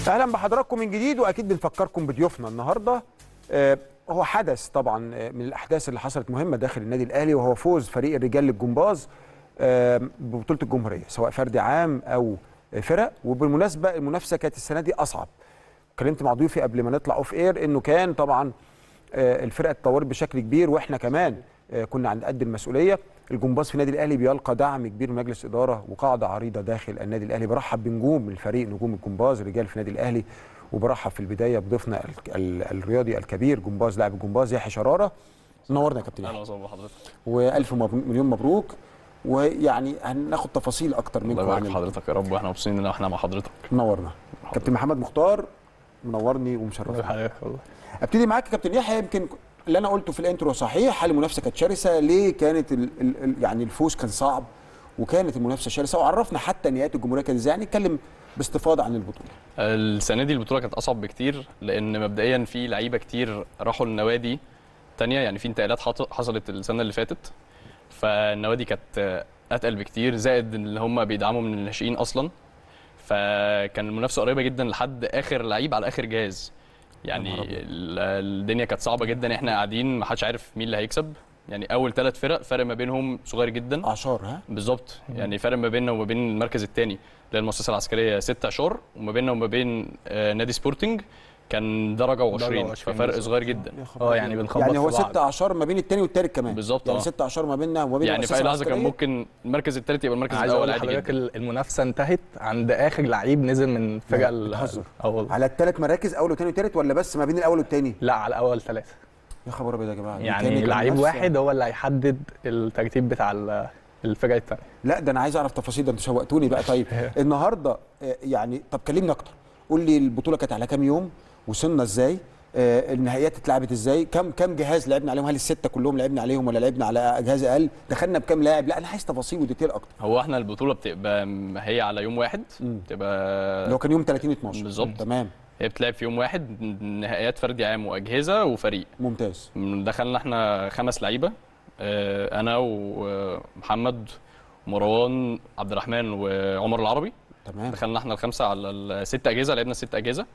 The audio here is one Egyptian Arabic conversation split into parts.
اهلا بحضراتكم من جديد واكيد بنفكركم بضيوفنا النهارده آه، هو حدث طبعا آه، من الاحداث اللي حصلت مهمه داخل النادي الاهلي وهو فوز فريق الرجال للجمباز آه، ببطوله الجمهوريه سواء فردي عام او آه، فرق وبالمناسبه المنافسه كانت السنه دي اصعب اتكلمت مع ضيوفي قبل ما نطلع اوف اير انه كان طبعا آه، الفرقه اتطورت بشكل كبير واحنا كمان آه، كنا عند قد المسؤوليه الجمباز في النادي الاهلي بيلقى دعم كبير من مجلس اداره وقاعده عريضه داخل النادي الاهلي برحب بنجوم الفريق نجوم الجمباز رجال في النادي الاهلي وبرحب في البدايه بضيفنا ال- ال- الرياضي الكبير جمباز لاعب الجمباز يحيى شراره نورنا يا كابتن اهلا يحيى وسهلا بحضرتك والف مبروك- مليون مبروك ويعني هناخد تفاصيل اكتر منكم الله عن يبارك في حضرتك يا رب واحنا مبسوطين ان احنا مع حضرتك نورنا كابتن محمد مختار منورني ومشرفني حضرتك والله ابتدي معاك يا كابتن يحيى يمكن اللي انا قلته في الانترو صحيح حال المنافسه كانت شرسه ليه كانت ال ال ال يعني الفوز كان صعب وكانت المنافسه شرسه وعرفنا حتى نهايات الجمهوريه كانت ازاي يعني نتكلم باستفاضه عن البطوله السنه دي البطوله كانت اصعب بكتير لان مبدئيا في لعيبه كتير راحوا النوادي تانية يعني في انتقالات حط- حصلت السنه اللي فاتت فالنوادي كانت اتقل بكتير زائد ان هم بيدعموا من الناشئين اصلا فكان المنافسه قريبه جدا لحد اخر لعيب على اخر جهاز يعني يا نهار أبيض. ال- الدنيا كانت صعبه جدا احنا قاعدين ما حدش عارف مين اللي هيكسب يعني اول ثلاث فرق فرق ما بينهم صغير جدا اعشار ها بالظبط يعني فرق ما بيننا وما بين المركز الثاني اللي هي المؤسسه العسكريه ست اشهر وما بيننا وما بين آه، نادي سبورتنج كان درجه و20 درجة و20 ففرق بالظبط. صغير جدا اه يعني بنخبط يعني هو في بعض. ست اعشار ما بين التاني والتالت كمان بالظبط، يعني اه. ست اعشار ما بيننا وما بين يعني في المؤسسة اي لحظه كان العسكرية. ممكن المركز الثالث يبقى المركز عايز الاول اقول عادي لحضرتك جدا ال- المنافسه انتهت عند اخر لعيب نزل من فرقه ال- بتهزر. اه والله على الثلاث مراكز اول وثاني وثالث ولا بس ما بين الاول والثاني لا على اول ثلاثه يا خبر ابيض يا جماعه دي يعني كانت لعيب منافسة- واحد هو اللي هيحدد الترتيب بتاع ال- الفرقه الثانيه لا ده انا عايز اعرف تفاصيل ده انتوا شوقتوني بقى طيب النهارده آه، يعني طب كلمني اكتر قول لي البطوله كانت على كام يوم وصلنا ازاي آه، النهائيات اتلعبت ازاي كم كم جهاز لعبنا عليهم هل السته كلهم لعبنا عليهم ولا لعبنا على جهاز اقل دخلنا بكام لاعب لا انا عايز تفاصيل وديتيل اكتر هو احنا البطوله بتبقى م- هي على يوم واحد مم. بتبقى اللي هو كان يوم 30 12 بالظبط. تمام هي بتلعب في يوم واحد نهائيات فردي عام واجهزه وفريق ممتاز دخلنا احنا خمس لعيبه آه، انا ومحمد ومروان عبد الرحمن وعمر العربي تمام دخلنا احنا الخمسه على الست اجهزه لعبنا ست اجهزه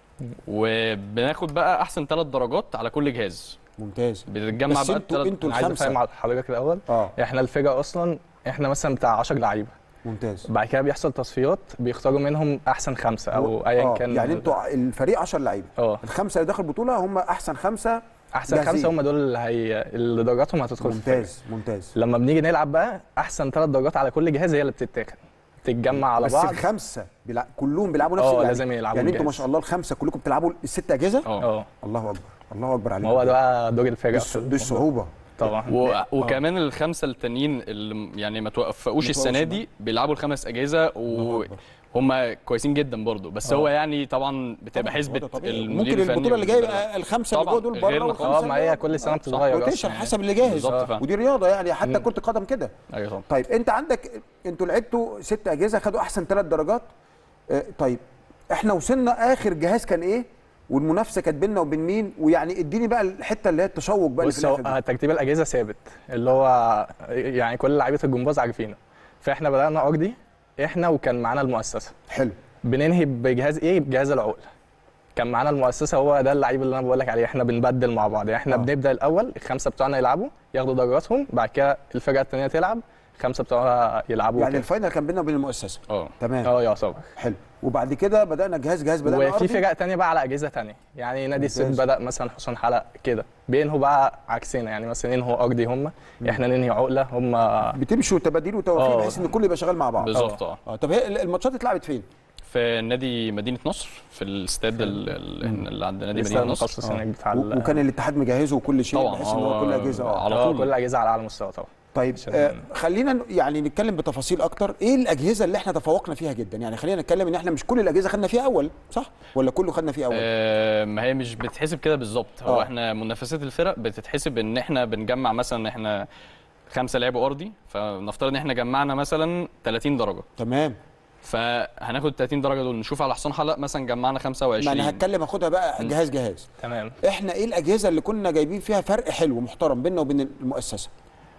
وبناخد بقى احسن ثلاث درجات على كل جهاز ممتاز بتتجمع بس بقى انتوا الثلاث انتوا انا عايز افهم الخمسه على حضرتك الاول اه احنا الفرقه اصلا احنا مثلا بتاع 10 لعيبه ممتاز بعد كده بيحصل تصفيات بيختاروا منهم احسن خمسه او ايا آه، كان يعني انتوا الفريق 10 لعيبه اه الخمسه اللي داخل البطوله هم احسن خمسه احسن جاهزين. خمسه هم دول اللي هي اللي درجاتهم هتدخل في الفرقة. ممتاز ممتاز لما بنيجي نلعب بقى احسن ثلاث درجات على كل جهاز هي اللي بتتاخد تتجمع على بس بعض الخمسه بيلع... كلهم بيلعبوا نفس اه اللعب. لازم يلعبوا يعني انتوا ما الجهاز. شاء الله الخمسه كلكم بتلعبوا الست اجهزه اه اه الله اكبر الله اكبر عليكم ما هو ده بقى دور الفرقه دي في الص- دي الموضوع. الصعوبه طبعا و... وكمان الخمسه التانيين اللي يعني ما توفقوش ما السنه توقفوش دي بيلعبوا الخمس اجهزه الله أكبر. وهم كويسين جدا برضو بس اه. هو يعني طبعا بتبقى طبعاً، هو حسبه ده طبيعي. المدير ممكن الفني البطوله اللي جايه والمدرب. يبقى الخمسه اللي طبعاً، جوه دول بره غيرنا والخمسه خالص. اه ما هي كل سنه بتتغير روتيشن اصلا حسب اللي جاهز بالظبط فعلا. ودي رياضه يعني حتى مم. كره القدم كده ايوه طبعا طيب انت عندك انتوا لعبتوا ست اجهزه خدوا احسن ثلاث درجات اه طيب احنا وصلنا اخر جهاز كان ايه والمنافسه كانت بيننا وبين مين ويعني اديني بقى الحته اللي هي التشوق بقى اللي في بص هو الاخر دي. آه، ترتيب الاجهزه ثابت اللي هو يعني كل لعيبه الجمباز عارفينه فاحنا بدانا ارضي احنا وكان معانا المؤسسه حلو بننهي بجهاز ايه بجهاز العقل كان معانا المؤسسه هو ده اللعيب اللي انا بقول لك عليه احنا بنبدل مع بعض يعني احنا آه. آه. بنبدا الاول الخمسه بتوعنا يلعبوا ياخدوا درجاتهم بعد كده الفرقه الثانيه تلعب الخمسه بتوعنا يلعبوا يعني كده. الفاينل كان بيننا وبين المؤسسه اه تمام اه يا صبر حلو وبعد كده بدانا جهاز جهاز بدانا وفي أرضي. فرق تانية بقى على اجهزه تانية يعني نادي السد ممتاز. بدا مثلا حسن حلق كده بينهوا بقى عكسنا يعني مثلا ينهوا ارضي هم احنا ننهي عقله هم بتمشوا تباديل وتوافيق آه. بحيث ان الكل يبقى شغال مع بعض بالظبط اه اه طب هي الماتشات اتلعبت فين؟ في نادي مدينه نصر في الاستاد ال- ال- اللي عند نادي لسه مدينه نصر المخصص آه. هناك بتاع و- ال- وكان الاتحاد مجهزه وكل شيء طبعاً، بحيث ان هو هو كل اجهزه اه على اه طول. كل الاجهزه على اعلى مستوى طبعا طيب عشان- آه خلينا ن- يعني نتكلم بتفاصيل اكتر ايه الاجهزه اللي احنا تفوقنا فيها جدا يعني خلينا نتكلم ان احنا مش كل الاجهزه خدنا فيها اول صح ولا كله خدنا فيه اول آه، ما هي مش بتتحسب كده بالظبط هو آه. احنا منافسات الفرق بتتحسب ان احنا بنجمع مثلا احنا خمسه لعبوا ارضي فنفترض ان احنا جمعنا مثلا 30 درجه تمام فهناخد 30 درجه دول نشوف على حصان حلق مثلا جمعنا ما 25 انا هتكلم اخدها بقى جهاز جهاز تمام احنا ايه الاجهزه اللي كنا جايبين فيها فرق حلو محترم بيننا وبين المؤسسه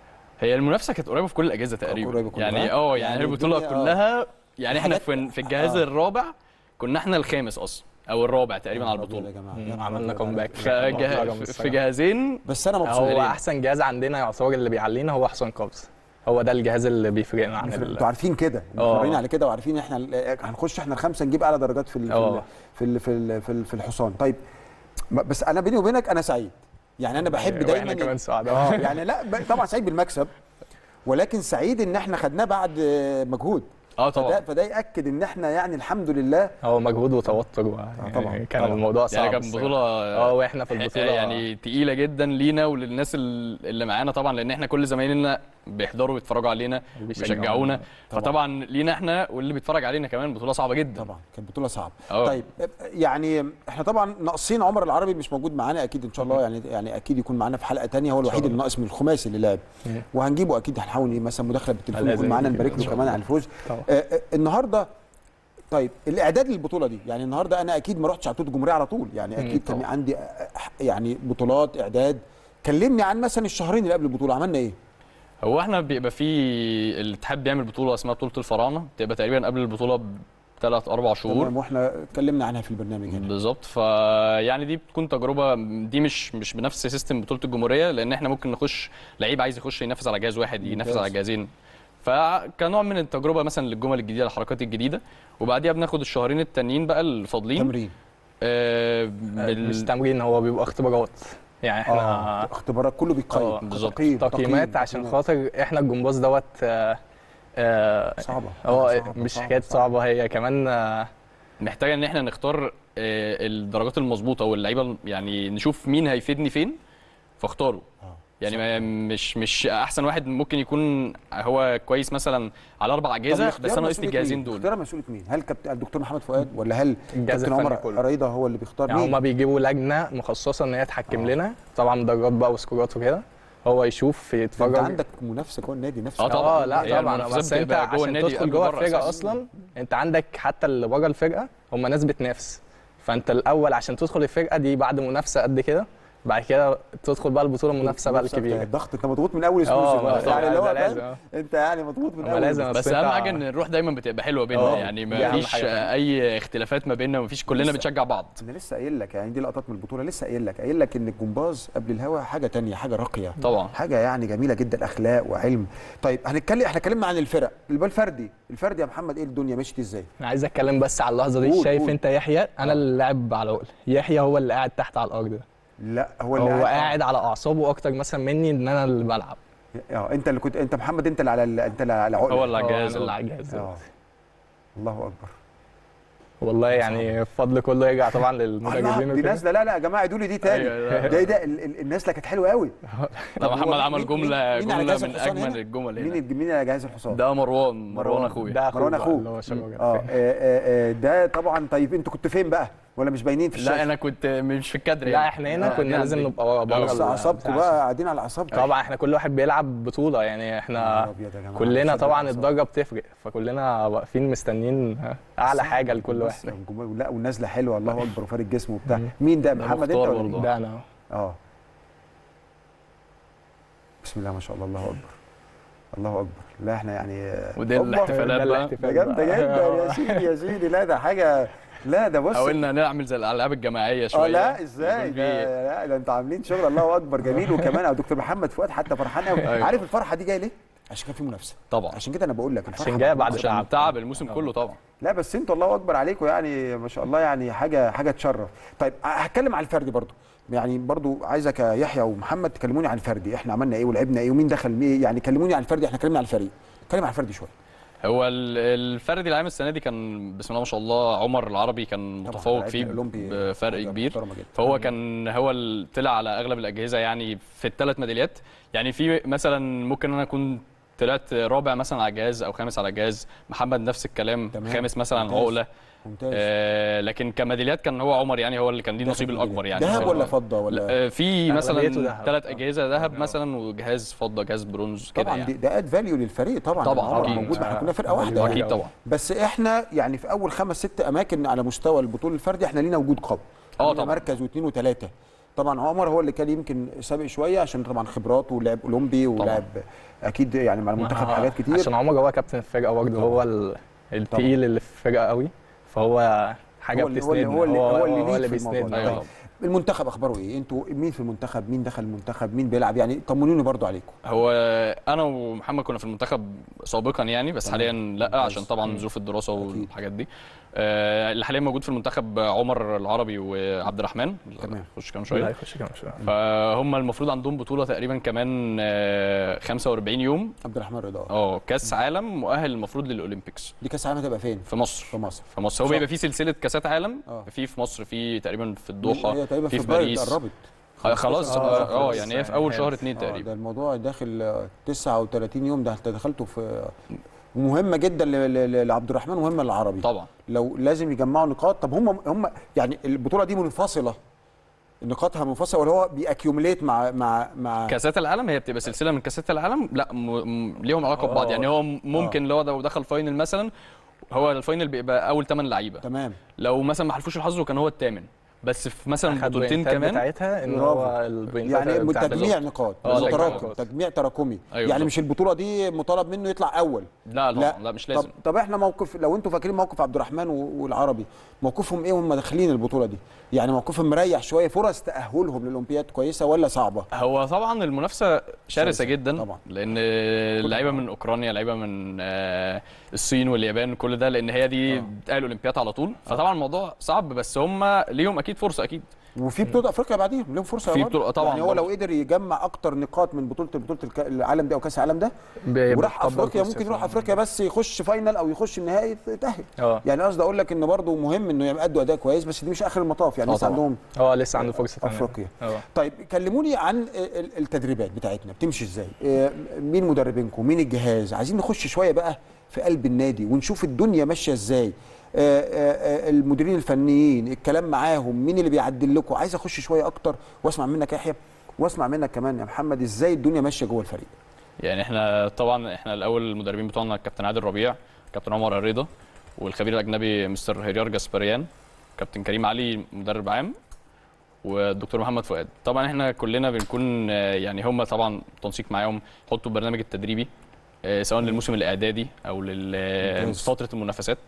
هي المنافسه كانت قريبه في كل الاجهزه تقريبا قريبة كلها. يعني اه يعني, يعني يعني البطوله الدنيا، آه. كلها يعني احنا حاجات- في في الجهاز آه. الرابع كنا احنا الخامس اصلا او الرابع تقريبا على يا البطوله جماعه مم، يا نهار عملنا أبيض. كومباك. فجه... رقم في الصراحة. جهازين بس انا مبسوط هو ليه؟ احسن جهاز عندنا يعتبر اللي بيعلينا هو حسن قبض هو ده الجهاز اللي بيفرقنا عن انتوا ال... عارفين كده اه. متفرجين على كده وعارفين احنا ال- هنخش احنا الخمسه نجيب اعلى درجات في ال- في ال- اه. في ال- في ال- في ال- في الحصان طيب ما- بس انا بيني وبينك انا سعيد يعني انا بحب دايما واحنا كمان سعداء اه يعني لا ب- طبعا سعيد بالمكسب ولكن سعيد ان احنا خدناه بعد آه، مجهود اه فده, طبعا فده ياكد ان احنا يعني الحمد لله هو مجهود وتوتر و... يعني طبعا، كان طبعا. الموضوع صعب يعني كانت الصراحة. بطوله اه واحنا في البطوله يعني تقيله جدا لينا وللناس ال- اللي معانا طبعا لان احنا كل زمايلنا بيحضروا ويتفرجوا علينا بيشجعونا. ويشجعونا طبعا. فطبعا لينا احنا واللي بيتفرج علينا كمان بطوله صعبه جدا طبعا كانت بطوله صعبه اه. طيب يعني احنا طبعا ناقصين عمر العربي مش موجود معانا اكيد ان شاء الله يعني يعني اكيد يكون معانا في حلقه تانية هو الوحيد الله. اللي ناقص من الخماسي اللي لعب مم. وهنجيبه اكيد هنحاول إيه مثلا مداخله بالتليفون لازم يكون معانا يجي نبارك إن له شاء كمان الله. على الفوز طبعا. آه، آه، النهارده طيب الاعداد للبطوله دي يعني النهارده انا اكيد ما رحتش على بطوله الجمهوريه على طول يعني مم، اكيد كان طبعا. عندي آه، آه، يعني بطولات اعداد كلمني عن مثلا الشهرين اللي قبل البطوله عملنا ايه هو احنا بيبقى في الاتحاد بيعمل بطوله اسمها بطوله الفراعنه بتبقى تقريبا قبل البطوله بثلاث اربع شهور تمام واحنا اتكلمنا عنها في البرنامج هنا بالظبط فيعني دي بتكون تجربه دي مش مش بنفس سيستم بطوله الجمهوريه لان احنا ممكن نخش لعيب عايز يخش ينافس على جهاز واحد ينافس ممتاز. على جهازين فكنوع من التجربه مثلا للجمل الجديده الحركات الجديده وبعديها بناخد الشهرين التانيين بقى الفاضلين تمرين آه مش بال... تمرين هو بيبقى اختبارات يعني احنا اه اختبارات كله بيقيم اه، بالظبط. تقييم تقييمات تقييم، عشان تقييمات. خاطر احنا الجمباز دوت آه، آه، صعبه هو صعبة، مش صعبة، حكايه صعبه هي كمان آه، محتاجه ان احنا نختار آه، الدرجات المظبوطه واللعيبه يعني نشوف مين هيفيدني فين فاختاره اه. يعني ما مش مش احسن واحد ممكن يكون هو كويس مثلا على اربع طب اجهزه الاختيار بس انا ناقصني مسؤولية الجهازين مين؟ دول اختيار مسؤوليه مين؟ هل كابتن الدكتور محمد فؤاد ولا هل الجهاز كابتن الفني عمر كله ريضه هو اللي بيختار يعني مين؟ هما بيجيبوا لجنه مخصصه ان هي تحكم اه. لنا طبعا درجات بقى وسكورات وكده هو يشوف ده يتفرج انت عندك منافسه جوه النادي نفسه اه طبعا. اه لا هي طبعا المنافسات بس انت بتبقى جوه عشان النادي تدخل قبل جوه بره الفرقه أساساً. اصلا انت عندك حتى اللي بره الفرقه هم ناس بتنافس فانت الاول عشان تدخل الفرقه دي بعد منافسه قد كده بعد كده تدخل بقى البطوله المنافسه بقى الكبيره الضغط انت مضغوط من اول اه الموسم ما- يعني اللي هو ده فاهم؟ لازم اه. انت يعني مضغوط من هما اول لازم الموسم. بس أصل اهم انت- حاجه ان الروح دايما بتبقى حلوه بيننا اه، يعني دي ما أهم فيش حاجة فعلا. اي اختلافات ما بيننا ما فيش كلنا لسه- بنشجع بعض انا لسه قايل لك يعني دي لقطات من البطوله لسه قايل لك قايل لك ان الجمباز قبل الهوا حاجه تانية حاجه راقيه طبعا حاجه يعني جميله جدا اخلاق وعلم طيب هنتكلم احنا اتكلمنا عن الفرق يبقى الفردي الفردي يا محمد ايه الدنيا مشيت ازاي انا عايز اتكلم بس على اللحظه دي قول، شايف قول. انت يحيى انا اللي لاعب على عقل يحيى هو اللي قاعد تحت على الارض لا هو اللي هو قاعد على اعصابه اكتر مثلا مني ان انا اللي بلعب اه انت اللي كنت انت محمد انت اللي على ال- انت اللي على عقله هو اللي على اه، الجهاز انا اللي اه. على الجهاز اه الله اكبر والله يعني الفضل كله يرجع طبعا الله للمدربين دي وكده نازله لا لا يا جماعه ادوا لي دي تاني أيوة، لا. ده ده ال- ال- النازله كانت حلوه قوي ده طب هو محمد مين- عمل مين- جمله مين على جمله جهاز من الحصان اجمل هنا؟ الجمل مين هنا الج- مين على جهاز الحصان ده مروان مروان اخويا ده اخوه مروان بقى، أخوه. اللي هو شباب اه آه، آه، ده طبعا طيب انتوا كنتوا فين بقى ولا مش باينين في الشاشه لا انا كنت مش في الكادر لا يعني. احنا هنا آه، كنا يعني لازم دي. نبقى ورا اه، بره بس ال- اعصابكم بتاع بقى قاعدين على اعصابكم طبعا احنا كل واحد بيلعب بطوله يعني يا احنا نهار أبيض يا جماعة. كلنا صدق طبعا أعصاب. الدرجه بتفرق فكلنا واقفين مستنيين اعلى حاجه لكل بس واحد الجمهور- لا والنازله حلوه الله اكبر وفارق جسمه وبتاع مم. مين ده ده محمد انت مختار ولا برضه. مين؟ ده انا اه بسم الله ما شاء الله الله اكبر الله اكبر لا احنا يعني ودي أوبا. الاحتفالات ده بقى الاحتفال ده جامده بقى. جدا يا سيدي يا سيدي لا ده حاجه لا ده بص حاولنا نعمل زي الالعاب الجماعيه شويه اه لا ازاي يكون ده, في- لا ده انتوا عاملين شغل الله اكبر جميل وكمان يا دكتور محمد فؤاد حتى فرحان قوي أيوة. عارف الفرحه دي جايه ليه؟ عشان كان في منافسه طبعا عشان كده انا بقول لك الفرحه عشان جايه بعد عشان تعب تعب الموسم كله طبعا لا بس انتوا الله اكبر عليكم يعني ما شاء الله يعني حاجه حاجه تشرف طيب هتكلم على الفردي برضو يعني برضو عايزك يا يحيى ومحمد تكلموني عن الفردي احنا عملنا ايه ولعبنا ايه ومين دخل ايه يعني كلموني عن الفردي احنا اتكلمنا عن الفريق اتكلم عن الفردي شويه هو ال- الفردي العام السنه دي كان بسم الله ما شاء الله عمر العربي كان طبعاً متفوق لعيبة فيه الأولمبي بفرق حاجة كبير محترمة جدا. فهو كان هو اللي طلع على اغلب الاجهزه يعني في الثلاث ميداليات يعني في مثلا ممكن انا اكون طلعت رابع مثلا على جهاز او خامس على جهاز محمد نفس الكلام تمام. خامس مثلا على ممتاز. عقله ممتاز آه لكن كميداليات كان هو عمر يعني هو اللي كان ليه النصيب الاكبر يعني ذهب في- ولا فضه ولا لا، آه، في مثلا أغلبيته ذهب. ثلاث اجهزه ذهب آه. مثلا وجهاز فضه جهاز برونز كده طبعا يعني دي ده اد فاليو للفريق طبعا طبعاً، عمر أكيد. موجود احنا كنا فرقه آه، واحده أكيد يعني. اكيد طبعا بس احنا يعني في اول خمس ست اماكن على مستوى البطوله الفردي احنا لينا وجود قوي اه عندنا طبعا. مركز واثنين وثلاثه طبعا عمر هو اللي كان يمكن سابق شويه عشان طبعا خبراته ولعب اولمبي ولعب اكيد يعني مع المنتخب آه، حاجات كتير عشان عمر هو كابتن الفرقه برضه هو ال- التقيل اللي في الفرقه قوي فهو حاجه هو اللي- هو بتسندنا اللي- هو اللي- هو اللي هو ليد اللي في الموضوع بيسندنا ده. أيوة. طيب. المنتخب اخباره ايه انتوا مين في المنتخب مين دخل المنتخب مين بيلعب يعني طمنوني برضو عليكم هو انا ومحمد كنا في المنتخب سابقا يعني بس تمام. حاليا لا ممتاز. عشان طبعا مم. ظروف الدراسه أكيد. والحاجات دي آه، اللي حاليا موجود في المنتخب عمر العربي وعبد الرحمن تمام. خش كام لا شويه يخش كمان شويه فهم المفروض عندهم بطوله تقريبا كمان آه، 45 يوم عبد الرحمن رضا اه كاس عالم مؤهل المفروض للاولمبيكس دي كاس العالم هتبقى فين في مصر في مصر في مصر هو صح. بيبقى فيه سلسله كاسات عالم اه في في مصر في تقريبا في الدوحه هي تقريبا في في في فبراير باريس قربت آه، خلاص آه، اه آه، خلاص يعني هي في يعني اول شهر هانت. اتنين آه، تقريبا ده الموضوع داخل آه، 39 يوم ده انت دخلته في ومهمه جدا ل- ل- لعبد الرحمن ومهمه للعربي طبعا لو لازم يجمعوا نقاط طب هم هم يعني البطوله دي منفصله نقاطها منفصله ولا هو بيأكيوميليت مع مع مع كاسات العالم هي بتبقى سلسله من كاسات العالم لا م... م... ليهم علاقه آه. ببعض يعني هو ممكن لو لو دخل فاينل مثلا هو الفاينل بيبقى اول 8 لعيبه تمام لو مثلا ما حلفوش الحظ وكان هو الثامن بس في مثلا اخد بطولتين بوينتات كمان بتاعتها ان برافو. هو البوينتات يعني بتاعت تجميع بالظبط. نقاط آه، مش تجميع تراكم نقاط. تجميع تراكمي أيوة يعني بالظبط. مش البطوله دي مطالب منه يطلع اول لا لا لا مش لازم طب, طب احنا موقف لو انتوا فاكرين موقف عبد الرحمن و- والعربي موقفهم ايه وهم داخلين البطوله دي يعني موقفهم مريح شويه فرص تاهلهم للاولمبياد كويسه ولا صعبه هو طبعا المنافسه شرسة، شرسه جدا طبعا. لان اللعيبه من اوكرانيا لعيبه من آه، الصين واليابان كل ده لان هي دي آه. بتاهل الاولمبياد على طول فطبعا الموضوع صعب بس هم ليهم اكيد فرصه اكيد وفي بطوله افريقيا بعديهم لهم فرصه في برضه. بطولة- طبعاً يعني هو برضه. لو قدر يجمع اكتر نقاط من بطوله بطوله الك- العالم دي او كاس العالم ده بي- وراح بتطبق افريقيا كورس ممكن يروح في- افريقيا بس يخش فاينل او يخش النهائي يتاهل اه يعني قصدي اقول لك ان برضه مهم انه يأدوا اداء كويس بس دي مش اخر المطاف يعني آه لسه طبعاً. عندهم اه لسه عنده فرصه تانية. افريقيا اه طيب كلموني عن ال- التدريبات بتاعتنا بتمشي ازاي آه، مين مدربينكم مين الجهاز عايزين نخش شويه بقى في قلب النادي ونشوف الدنيا ماشيه ازاي آه، آه، آه، المديرين الفنيين الكلام معاهم مين اللي بيعدل لكم عايز اخش شويه اكتر واسمع منك يا يحيى واسمع منك كمان يا محمد ازاي الدنيا ماشيه جوه الفريق يعني احنا طبعا احنا الاول المدربين بتوعنا الكابتن عادل ربيع كابتن عمر الرضا والخبير الاجنبي مستر هيريار جاسبريان كابتن كريم علي مدرب عام والدكتور محمد فؤاد طبعا احنا كلنا بنكون آه، يعني هم طبعا تنسيق معاهم يحطوا البرنامج التدريبي آه، سواء للموسم الاعدادي او ممتاز. لفتره المنافسات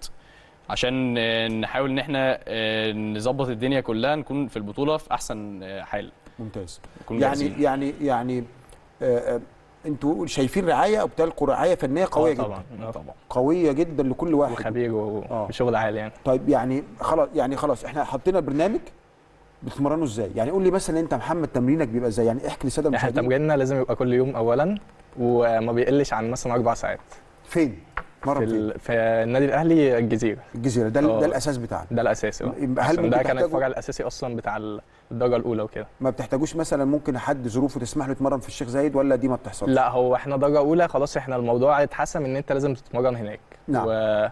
عشان آه، نحاول ان احنا آه، نظبط الدنيا كلها نكون في البطوله في احسن آه، حال ممتاز نكون يعني جاهزين. يعني يعني آه، آه، انتوا شايفين رعايه او بتلقوا رعايه فنيه قويه آه جدا طبعا آه. طبعا قويه جدا لكل واحد وخبير آه. وشغل عالي يعني طيب يعني خلاص يعني خلاص احنا حطينا البرنامج بتتمرنوا ازاي؟ يعني قول لي مثلا انت محمد تمرينك بيبقى ازاي؟ يعني احكي للساده احنا المشاهدين تمريننا لازم يبقى كل يوم اولا وما بيقلش عن مثلا اربع ساعات فين؟ مره في, فين؟ ال... في النادي الاهلي الجزيره الجزيره ده آه. ده الاساس بتاعنا ده الاساسي اه يبقى هل عشان ممكن ده كان تحتاجوا- الفرع الاساسي اصلا بتاع الدرجه الاولى وكده ما بتحتاجوش مثلا ممكن حد ظروفه تسمح له يتمرن في الشيخ زايد ولا دي ما بتحصلش؟ لا هو احنا درجه اولى خلاص احنا الموضوع اتحسم ان انت لازم تتمرن هناك نعم. و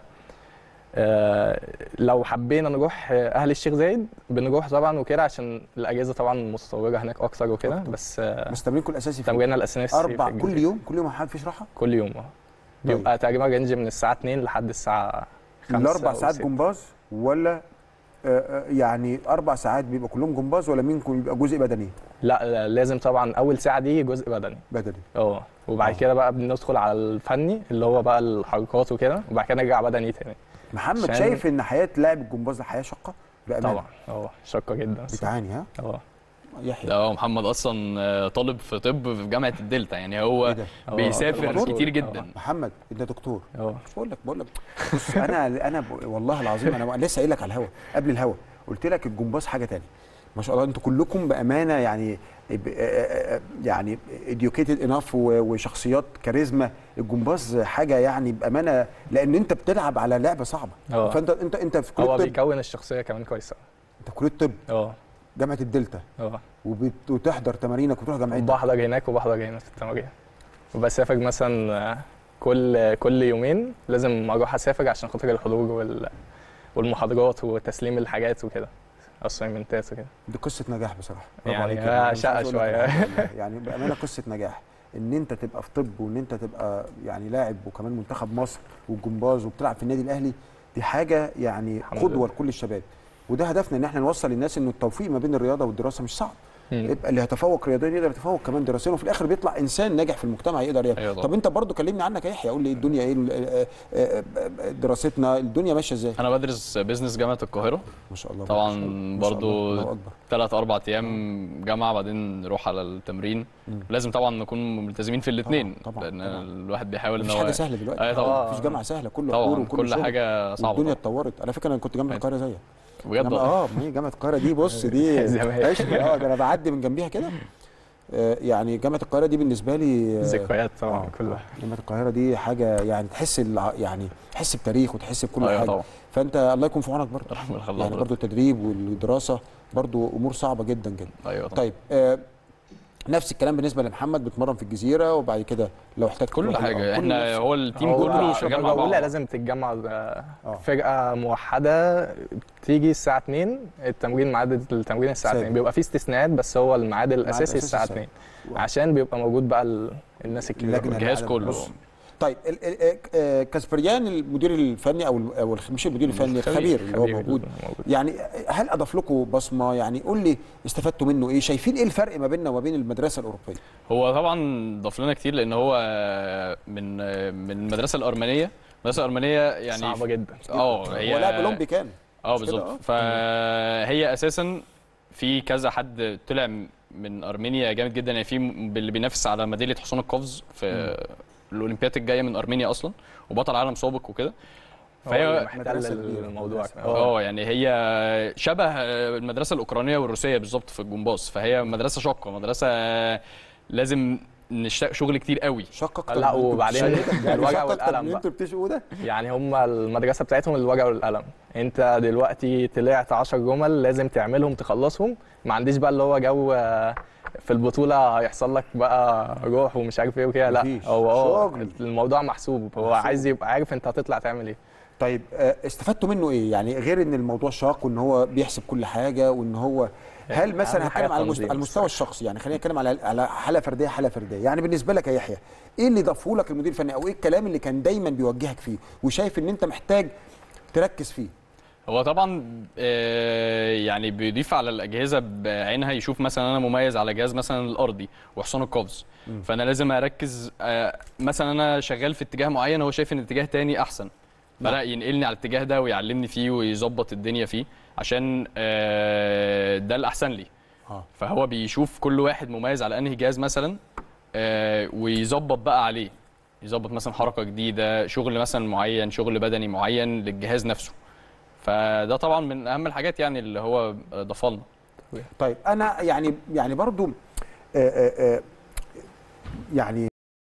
آه، لو حبينا نروح آه، اهل الشيخ زايد بنروح طبعا وكده عشان الاجهزه طبعا مستوره هناك اكتر وكده أكتر. بس آه، بس تمرينكم الاساسي فين؟ تمريننا الاساسي اربع في كل الجزيرة. يوم كل يوم يا محمد فيش راحه؟ كل يوم اه بيبقى تقريبا رينج من الساعه 2 لحد الساعه 5 الاربع أو ساعات 6. جمباز ولا آه، آه، يعني اربع ساعات بيبقى كلهم جمباز ولا منكم يبقى جزء بدني؟ لا لا، لازم طبعا اول ساعه دي جزء بدني بدني اه وبعد آه. كده بقى بندخل على الفني اللي هو بقى الحركات وكده وبعد كده نرجع بدني تاني محمد عشان- شايف ان حياه لاعب الجمباز ده حياه شاقه؟ بامانه طبعا اه شاقه جدا الصراحة. بتعاني ها؟ اه يحيى ده هو محمد اصلا آه، طالب في طب في جامعه الدلتا يعني ايه هو ده؟ آه، بيسافر دكتور؟ كتير آه. جدا محمد انت دكتور اه مش بقول لك بقول لك بص انا انا ب... والله العظيم انا لسه قايل لك على الهوا قبل الهوا قلت لك الجمباز حاجه تانية ما شاء الله انتوا كلكم بامانه يعني ب- آه، آه، آه، يعني educated انف وشخصيات كاريزما الجمباز حاجه يعني بامانه لان انت بتلعب على لعبه صعبه اه. فانت انت انت في كليه هو طب بيكون الشخصيه كمان كويسه انت في كليه طب اه جامعه الدلتا اه وبت... وتحضر تمارينك وتروح جامعتك بحضر هناك وبحضر هنا في التمارين وبسافر مثلا آه، كل كل يومين لازم اروح اسافر عشان خاطر الحضور وال والمحاضرات وتسليم الحاجات وكده اسايمنتات وكده دي قصه نجاح بصراحه برافو يعني عليك هي أنا مش شقة عايز أقول لك شوية. حاجة والله. يعني بامانه قصه نجاح ان انت تبقى في طب وان انت تبقى يعني لاعب وكمان منتخب مصر والجمباز وبتلعب في النادي الاهلي دي حاجه يعني الحمد قدوه لله. لكل الشباب وده هدفنا ان احنا نوصل للناس ان التوفيق ما بين الرياضه والدراسه مش صعب مم. يبقى اللي هيتفوق رياضيا يقدر يتفوق كمان دراسيا وفي الاخر بيطلع انسان ناجح في المجتمع يقدر يعني أيوة طبعا. طب انت برضو كلمني عنك يا يحيى قول لي الدنيا ايه ال- آه، آه، آه، دراستنا الدنيا ماشيه ازاي انا بدرس بزنس جامعه القاهره ما شاء الله طبعا ما شاء الله، ما شاء برضو الله، الله اكبر ثلاث اربع ايام جامعه بعدين نروح على التمرين مم. لازم طبعا نكون ملتزمين في الاثنين طبعاً، طبعاً، لان طبعاً. الواحد بيحاول ان مفيش هو حاجه سهله دلوقتي أيوة طبعاً. مفيش جامعه سهله كله حضور طبعا وكل كل شغل. حاجه صعبه والدنيا طبعاً. اتطورت على فكره انا كنت جامعه أيوة. القاهره زيك بجد إنما والله. اه ما هي جامعه القاهره دي بص دي زمان. عشق اه ده انا بعدي من جنبيها كده آه، يعني جامعه القاهره دي بالنسبه لي آه، ذكريات طبعا آه، كلها جامعه القاهره دي حاجه يعني تحس الع- يعني تحس بتاريخ وتحس بكل ايوه حاجه طبعا فانت الله يكون في عونك برضه ربنا يخليك يعني حضرتك. برضه التدريب والدراسه برضه امور صعبه جدا جدا ايوه طبعا طيب آه نفس الكلام بالنسبه لمحمد بتمرن في الجزيره وبعد كده لو احتاج كل تروح- حاجه آه، كل احنا نفس- هو التيم هو كله في شغال مع درجة بعض أولى لازم تتجمع آه، آه. فرقة موحدة تيجي الساعة 2 التمرين ميعاد التمرين الساعة ثابت. 2 بيبقى فيه استثناءات بس هو الميعاد الأساسي الأساسي الساعة الساعة 2 عشان بيبقى موجود بقى ال- الناس الكبيرة اللجنة الجهاز العالم. كله. بص. طيب ال- ال- آه، آه، كاسبريان المدير الفني او ال- او الخ- مش المدير الفني الخبير اللي هو خبير موجود موجود. يعني هل اضاف لكم بصمه يعني قول لي استفدتوا منه ايه شايفين ايه الفرق ما بيننا وما بين المدرسه الاوروبيه هو طبعا ضاف لنا كتير لان هو من من المدرسه الارمنيه المدرسه الارمنيه يعني صعبة جدا اه هي هو لاعب اولمبي كان اه مش كده؟ بالظبط فهي اساسا في كذا حد طلع م- من ارمينيا جامد جدا يعني في م- اللي بينافس على ميداليه حصان القفز في الاولمبياد الجايه من ارمينيا اصلا وبطل عالم سابق وكده هو اللي فهي محتل مدرسة كبيرة، الموضوع مدرسة. اه يعني هي شبه المدرسه الاوكرانيه والروسيه بالظبط في الجمباز فهي مدرسه شاقه مدرسه لازم نشتغل شغل كتير قوي شق اكتر لا، من اللي انتوا وبعدين بتشتغلوا. يعني الوجع شق أكتر والقلم من اللي بقى. انتوا بتشقوا ده يعني هم المدرسة بتاعتهم الوجع والقلم انت دلوقتي طلعت 10 جمل لازم تعملهم تخلصهم ما عنديش بقى اللي هو جو آه، في البطولة هيحصل لك بقى روح ومش عارف ايه وكده لا مفيش. هو اه شغل. الموضوع محسوب هو محسوب. عايز يبقى عارف انت هتطلع تعمل ايه طيب آه، استفدتوا منه ايه يعني غير ان الموضوع شاق وان هو بيحسب كل حاجه وان هو هل مثلا أهم حاجة هتكلم على المست- التنظيم على المستوى الشخصي يعني خلينا نتكلم على على حاله فرديه حاله فرديه يعني بالنسبه لك يا يحيى ايه اللي ضافه لك المدير الفني او ايه الكلام اللي كان دايما بيوجهك فيه وشايف ان انت محتاج تركز فيه هو طبعا آه، يعني بيضيف على الاجهزه بعينها يشوف مثلا انا مميز على جهاز مثلا الارضي وحصان القفز فانا لازم اركز آه، مثلا انا شغال في اتجاه معين هو شايف ان اتجاه تاني احسن فلا ينقلني على الاتجاه ده ويعلمني فيه ويظبط الدنيا فيه عشان آه، ده الاحسن لي اه فهو بيشوف كل واحد مميز على انهي جهاز مثلا آه، ويظبط بقى عليه يظبط مثلا حركه جديده شغل مثلا معين شغل بدني معين للجهاز نفسه فده طبعا من اهم الحاجات يعني اللي هو ضافها لنا طيب انا يعني يعني برضو آه، آه، آه، يعني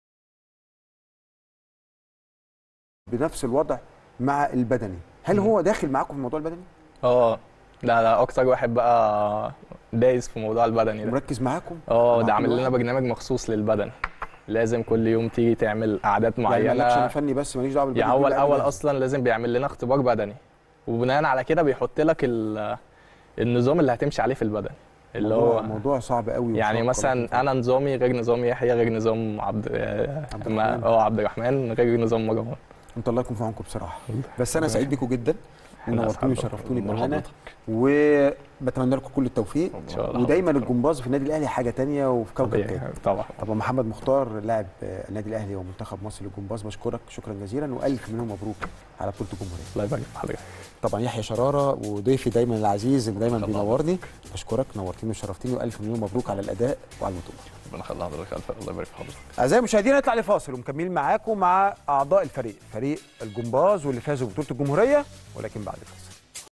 بنفس الوضع مع البدني هل هو داخل معاكم في الموضوع البدني اه لا لا اكتر واحد بقى دايس في موضوع البدني ده مركز معاكم اه مع ده كل عامل لنا واحد؟ برنامج مخصوص للبدن لازم كل يوم تيجي تعمل قعدات يعني مالكش انا معينه فني بس ماليش دعوه بالبدني يعني هو كله قاعد الاول جاهز. اصلا لازم بيعمل لنا اختبار بدني وبناء على كده بيحط لك ال- النظام اللي هتمشي عليه في البدن اللي موضوع- هو موضوع صعب قوي يعني وشاق مثلا انا نظامي غير نظام يحيى غير نظام عبد عبد ما- الرحمن. اه عبد الرحمن غير نظام مروان انت الله يكون في عونكم بصراحه بس انا سعيد بيكم جدا احنا ونورتوني أسعد وشرفتوني الله بامانه حضرتك. وبتمنى لكم كل التوفيق ان شاء الله ودايما الجمباز في النادي الاهلي حاجه تانية وفي كوكب تاني طبيعي. طبعا طبعا محمد مختار لاعب آه، النادي الاهلي ومنتخب مصر للجمباز بشكرك شكرا جزيلا والف مليون مبروك على بطوله الجمهوريه الله يبارك في حضرتك طبعا يحيى شراره وضيفي دايما العزيز اللي دايما الله بينورني بشكرك نورتني وشرفتني والف مليون مبروك على الاداء وعلى البطوله ربنا يخلي حضرتك الف الله يبارك في حضرتك اعزائي المشاهدين نطلع لفاصل ومكملين معاكم مع اعضاء الفريق فريق الجمباز واللي فازوا ببطوله الجمهوريه ولكن بعد الفاصل